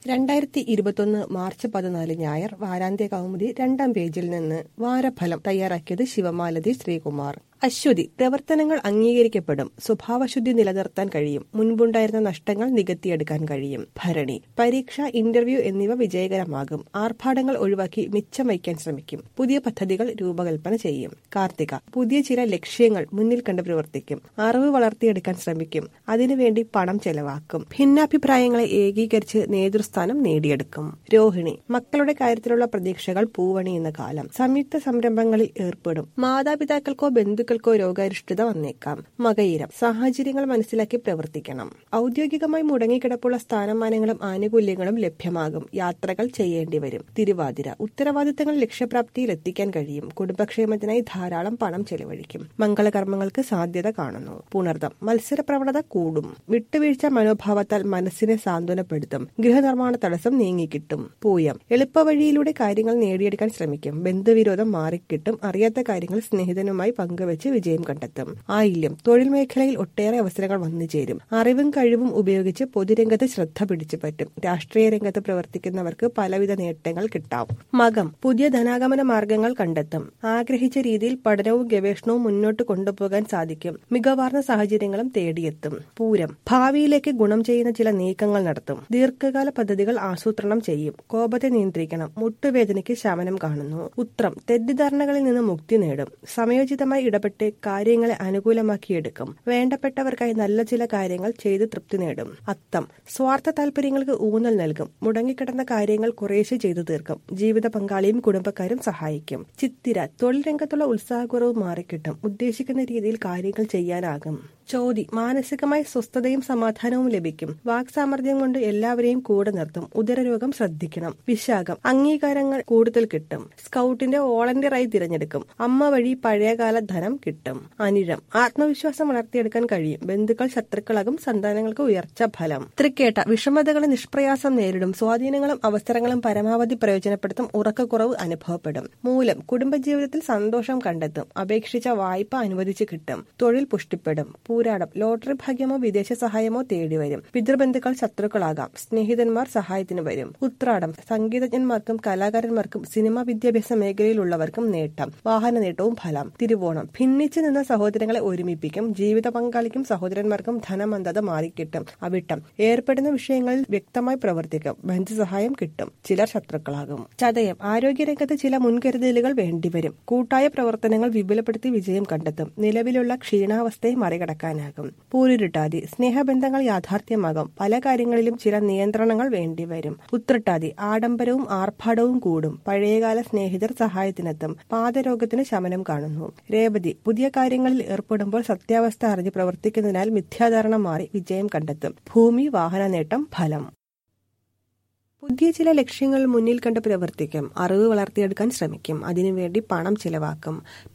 രണ്ടായിരത്തി ഇരുപത്തൊന്ന് മാർച്ച് പതിനാല് ഞായർ വാരാന്ത്യ കൗമുദി രണ്ടാം പേജിൽ നിന്ന് വാരഫലം തയ്യാറാക്കിയത് ശിവമാലതി ശ്രീകുമാർ അശ്വതി പ്രവർത്തനങ്ങൾ അംഗീകരിക്കപ്പെടും സ്വഭാവശുദ്ധി നിലനിർത്താൻ കഴിയും മുൻപുണ്ടായിരുന്ന നഷ്ടങ്ങൾ നികത്തിയെടുക്കാൻ കഴിയും ഭരണി പരീക്ഷ ഇന്റർവ്യൂ എന്നിവ വിജയകരമാകും ആർഭാടങ്ങൾ ഒഴിവാക്കി മിച്ചം വയ്ക്കാൻ ശ്രമിക്കും പുതിയ പദ്ധതികൾ രൂപകൽപ്പന ചെയ്യും കാർത്തിക പുതിയ ചില ലക്ഷ്യങ്ങൾ മുന്നിൽ കണ്ട് പ്രവർത്തിക്കും അറിവ് വളർത്തിയെടുക്കാൻ ശ്രമിക്കും അതിനുവേണ്ടി പണം ചെലവാക്കും ഭിന്നാഭിപ്രായങ്ങളെ ഏകീകരിച്ച് നേതൃസ്ഥാനം നേടിയെടുക്കും രോഹിണി മക്കളുടെ കാര്യത്തിലുള്ള പ്രതീക്ഷകൾ പൂവണിയുന്ന കാലം സംയുക്ത സംരംഭങ്ങളിൽ ഏർപ്പെടും മാതാപിതാക്കൾക്കോ ബന്ധുക്കൾക്കോ രോഗാരിഷ്ടത വന്നേക്കാം മകയിരം സാഹചര്യങ്ങൾ മനസ്സിലാക്കി പ്രവർത്തിക്കണം ഔദ്യോഗികമായി മുടങ്ങിക്കിടപ്പുള്ള സ്ഥാനമാനങ്ങളും ആനുകൂല്യങ്ങളും ലഭ്യമാകും യാത്രകൾ ചെയ്യേണ്ടി വരും തിരുവാതിര ഉത്തരവാദിത്തങ്ങൾ ലക്ഷ്യപ്രാപ്തിയിൽ എത്തിക്കാൻ കഴിയും കുടുംബക്ഷേമത്തിനായി ധാരാളം പണം ചെലവഴിക്കും മംഗളകർമ്മങ്ങൾക്ക് സാധ്യത കാണുന്നു പുണർദം മത്സര പ്രവണത കൂടും വിട്ടുവീഴ്ച മനോഭാവത്താൽ മനസ്സിനെ സാന്ത്വനപ്പെടുത്തും ഗൃഹനിർമ്മാണ തടസ്സം നീങ്ങിക്കിട്ടും പൂയം എളുപ്പവഴിയിലൂടെ കാര്യങ്ങൾ നേടിയെടുക്കാൻ ശ്രമിക്കും ബന്ധുവിരോധം മാറിക്കിട്ടും അറിയാത്ത കാര്യങ്ങൾ സ്നേഹിതനുമായി പങ്കുവെച്ച് വിജയം കണ്ടെത്തും ആയില്യം തൊഴിൽ മേഖലയിൽ ഒട്ടേറെ അവസരങ്ങൾ വന്നു ചേരും അറിവും കഴിവും ഉപയോഗിച്ച് പൊതുരംഗത്ത് ശ്രദ്ധ പിടിച്ചു പറ്റും രാഷ്ട്രീയ രംഗത്ത് പ്രവർത്തിക്കുന്നവർക്ക് പലവിധ നേട്ടങ്ങൾ കിട്ടാം മകം പുതിയ ധനാഗമന മാർഗങ്ങൾ കണ്ടെത്തും ആഗ്രഹിച്ച രീതിയിൽ പഠനവും ഗവേഷണവും മുന്നോട്ട് കൊണ്ടുപോകാൻ സാധിക്കും മികവാർന്ന സാഹചര്യങ്ങളും തേടിയെത്തും പൂരം ഭാവിയിലേക്ക് ഗുണം ചെയ്യുന്ന ചില നീക്കങ്ങൾ നടത്തും ദീർഘകാല പദ്ധതികൾ ആസൂത്രണം ചെയ്യും കോപത്തെ നിയന്ത്രിക്കണം മുട്ടുവേദനയ്ക്ക് ശമനം കാണുന്നു ഉത്രം തെറ്റിദ്ധാരണകളിൽ നിന്ന് മുക്തി നേടും സമയോചിതമായി ഇടപെട്ട് കാര്യങ്ങളെ അനുകൂലമാക്കിയെടുക്കും വേണ്ടപ്പെട്ടവർക്കായി നല്ല ചില കാര്യങ്ങൾ ചെയ്ത് തൃപ്തി നേടും അത്തം സ്വാർത്ഥ താല്പര്യങ്ങൾക്ക് ഊന്നൽ നൽകും മുടങ്ങിക്കിടന്ന കാര്യങ്ങൾ കുറേശ്ശെ ചെയ്തു തീർക്കും ജീവിത പങ്കാളിയും കുടുംബക്കാരും സഹായിക്കും ചിത്തിര തൊഴിൽ രംഗത്തുള്ള ഉത്സാഹക്കുറവ് മാറിക്കിട്ടും ഉദ്ദേശിക്കുന്ന രീതിയിൽ കാര്യങ്ങൾ ചെയ്യാനാകും ചോതി മാനസികമായി സ്വസ്ഥതയും സമാധാനവും ലഭിക്കും വാക്സാമർഥ്യം കൊണ്ട് എല്ലാവരെയും കൂടെ നിർത്തും ഉദരരോഗം ശ്രദ്ധിക്കണം വിശാഖം അംഗീകാരങ്ങൾ കൂടുതൽ കിട്ടും സ്കൗട്ടിന്റെ വോളണ്ടിയറായി തിരഞ്ഞെടുക്കും അമ്മ വഴി പഴയകാല ധനം കിട്ടും അനിഴം ആത്മവിശ്വാസം വളർത്തിയെടുക്കാൻ കഴിയും ബന്ധുക്കൾ ശത്രുക്കളാകും സന്താനങ്ങൾക്ക് ഉയർച്ച ഫലം തൃക്കേട്ട വിഷമതകളെ നിഷ്പ്രയാസം നേരിടും സ്വാധീനങ്ങളും അവസരങ്ങളും പരമാവധി പ്രയോജനപ്പെടുത്തും ഉറക്കക്കുറവ് അനുഭവപ്പെടും മൂലം കുടുംബജീവിതത്തിൽ സന്തോഷം കണ്ടെത്തും അപേക്ഷിച്ച വായ്പ അനുവദിച്ചു കിട്ടും തൊഴിൽ പുഷ്ടിപ്പെടും പൂരാടം ലോട്ടറി ഭാഗ്യമോ വിദേശ സഹായമോ തേടി വരും പിതൃബന്ധുക്കൾ ശത്രുക്കളാകാം സ്നേഹിതന്മാർ സഹായത്തിന് വരും ഉത്രാടം സംഗീതജ്ഞന്മാർക്കും കലാകാരന്മാർക്കും സിനിമാ വിദ്യാഭ്യാസ മേഖലയിലുള്ളവർക്കും നേട്ടം വാഹന നേട്ടവും ഫലം തിരുവോണം ഭിന്നിച്ചു നിന്ന സഹോദരങ്ങളെ ഒരുമിപ്പിക്കും ജീവിത പങ്കാളിക്കും സഹോദരന്മാർക്കും ധനമന്ദത മാറിക്കിട്ടും അവിട്ടം ഏർപ്പെടുന്ന വിഷയങ്ങളിൽ വ്യക്തമായി പ്രവർത്തിക്കും ബന്ധുസഹായം കിട്ടും ചിലർ ശത്രുക്കളാകും ചതയം ആരോഗ്യരംഗത്ത് ചില മുൻകരുതലുകൾ വേണ്ടിവരും കൂട്ടായ പ്രവർത്തനങ്ങൾ വിപുലപ്പെടുത്തി വിജയം കണ്ടെത്തും നിലവിലുള്ള ക്ഷീണാവസ്ഥയെ മറികടക്കാനാകും പൂരുരുട്ടാതി സ്നേഹബന്ധങ്ങൾ യാഥാർത്ഥ്യമാകും പല കാര്യങ്ങളിലും ചില നിയന്ത്രണങ്ങൾ വേണ്ടിവരും ഉത്രട്ടാതി ആഡംബരവും ആർഭാടവും കൂടും പഴയകാല സ്നേഹിതർ സഹായത്തിനെത്തും പാദരോഗത്തിന് ശമനം കാണുന്നു രേവതി പുതിയ കാര്യങ്ങളിൽ ഏർപ്പെടുമ്പോൾ സത്യാവസ്ഥ അറിഞ്ഞ് പ്രവർത്തിക്കുന്നതിനാൽ മിഥ്യാധാരണ മാറി വിജയം കണ്ടെത്തും ഭൂമി വാഹന നേട്ടം ഫലം പുതിയ ചില ലക്ഷ്യങ്ങൾ മുന്നിൽ കണ്ട് പ്രവർത്തിക്കും അറിവ് വളർത്തിയെടുക്കാൻ ശ്രമിക്കും അതിനുവേണ്ടി പണം ചിലവാക്കും